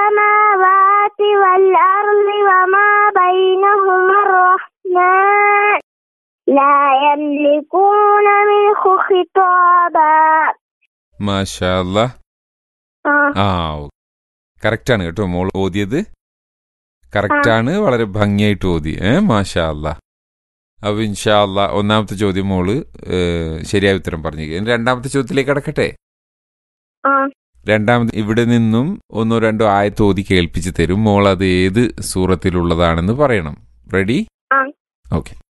السماوات والأرض وما بينهما الرحمن لا يملكون منه خطابا മാഷാല്ല آه. ആ കറക്റ്റാണ് കേട്ടോ മോൾ ഓതിയത് കറക്റ്റാണ് വളരെ ഭംഗിയായിട്ട് ഓതി ഏ മാഷാ അല്ല അപ്പൊ ഇൻഷാ അല്ല ഒന്നാമത്തെ ചോദ്യം മോള് ഏ, ശരിയായ ഉത്തരം പറഞ്ഞു ഇനി രണ്ടാമത്തെ ചോദ്യത്തിലേക്ക് കടക്കട്ടെ آه. രണ്ടാമത് ഇവിടെ നിന്നും ഒന്നോ രണ്ടോ ആയത്ത് ഓതി കേൾപ്പിച്ച് തരും മോൾ അത് ഏത് സൂറത്തിലുള്ളതാണെന്ന് പറയണം റെഡി ആ. ഓക്കെ